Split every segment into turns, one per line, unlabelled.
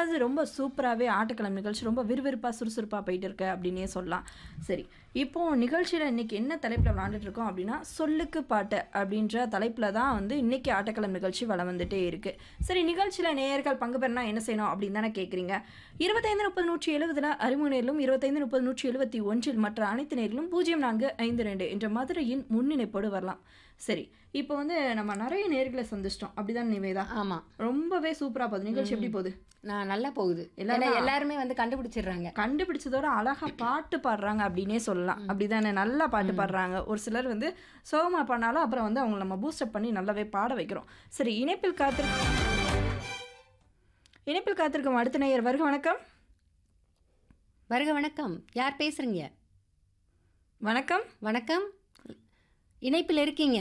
அதாவது ரொம்ப சூப்பராகவே ஆட்டக்கிழமை நிகழ்ச்சி ரொம்ப விறுவிறுப்பாக சுறுசுறுப்பாக போயிட்டு இருக்கு அப்படின்னே சொல்லலாம் சரி இப்போ நிகழ்ச்சியில் இன்னைக்கு என்ன தலைப்பில் விளாண்டுட்டு இருக்கோம் அப்படின்னா சொல்லுக்கு பாட்டு அப்படின்ற தலைப்பில் தான் வந்து இன்னைக்கு ஆட்டக்கிழமை நிகழ்ச்சி வளம் வந்துட்டே இருக்கு சரி நிகழ்ச்சியில் நேயர்கள் பங்கு பெறனா என்ன செய்யணும் அப்படின்னு தானே கேட்குறீங்க இருபத்தைந்து முப்பது நூற்றி எழுபதில் அறிமுக நேரிலும் இருபத்தைந்து முப்பது நூற்றி எழுபத்தி ஒன்றில் மற்ற அனைத்து நேரிலும் பூஜ்ஜியம் நான்கு ஐந்து ரெண்டு என்ற மதுரையின் முன்னிணைப்போடு வரலாம் சரி இப்போ வந்து நம்ம நிறைய நேர்களை சந்திச்சிட்டோம் அப்படிதான் நிவேதா
ஆமா
ரொம்பவே சூப்பரா போகுது நிகழ்ச்சி எப்படி போகுது
நான் நல்லா போகுது
எல்லாரும்
ஏன்னா எல்லாருமே வந்து கண்டுபிடிச்சிடுறாங்க
கண்டுபிடிச்சதோட அழகா பாட்டு பாடுறாங்க அப்படின்னே சொல்லலாம் அப்படிதானே நல்லா பாட்டு பாடுறாங்க ஒரு சிலர் வந்து சோகமா பண்ணாலும் அப்புறம் வந்து அவங்க நம்ம பூஸ்டப் பண்ணி நல்லாவே பாட வைக்கிறோம் சரி இணைப்பில் காத்திரு இணைப்பில் காத்திருக்கும் அடுத்த நேயர் வருக வணக்கம்
வருக வணக்கம் யார் பேசுறீங்க
வணக்கம்
வணக்கம் இணைப்பில் இருக்கீங்க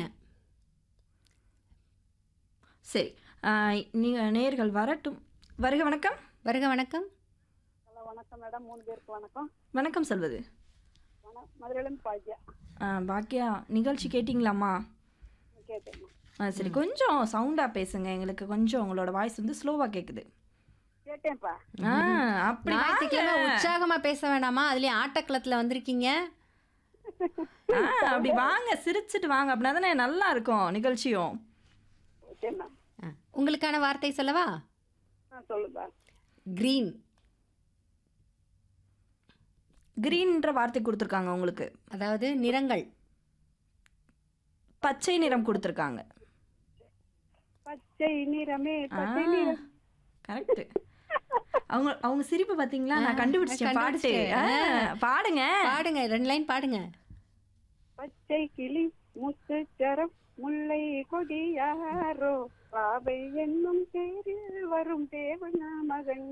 சரி ஆஹ் நீங்க நேயர்கள் வரட்டும் வருக வணக்கம்
வருக வணக்கம்
ஹலோ வணக்கம் மேடம் மூணு பேருக்கு வணக்கம்
வணக்கம் சொல்வது
வணக்கம் மதுரையிலேருந்து பாக்கியா
ஆஹ் பாக்கியா நிகழ்ச்சி கேட்டிங்களாம்மா
கேட்டேம்மா
ஆ சரி கொஞ்சம் சவுண்டாக பேசுங்க எங்களுக்கு கொஞ்சம் உங்களோட வாய்ஸ் வந்து ஸ்லோவாக கேட்குது
கேட்டேன்ப்பா
ஆ அப்படி
ஞாயிற்றுக்கிழமை
வாங்க.
உற்சாகமா பேச வேண்டாமா அதுலயும் ஆட்டக்களத்துல வந்திருக்கீங்க
ஆ அப்படி வாங்க சிரிச்சிட்டு வாங்க அப்படின்னா தானே நல்லா இருக்கும் நிகழ்ச்சியும்
ஓகேண்ணா
ஆ, உங்களுக்கான வார்த்தை சொல்லவா
ஆ சொல்லுப்பா
கிரீன்
கிரீன்ற வார்த்தை கொடுத்துருக்காங்க உங்களுக்கு
அதாவது நிறங்கள்
பச்சை நிறம் கொடுத்துருக்காங்க
பச்சை நிறமே பச்சை நிறம்
கரெக்ட் அவங்க அவங்க சிரிப்பு பாத்தீங்களா நான் கண்டுபிடிச்சேன் பாட்டு
கண்டுபிடிச்சிட்டேன்.
ஆ, பாடுங்க
பாடுங்க ரெண்டு லைன் பாடுங்க
பச்சை கிளி முத்துச்சரம் முல்லை கொடி யாரோ பாவை என்னும் பேரில் வரும் தேவனா மகன்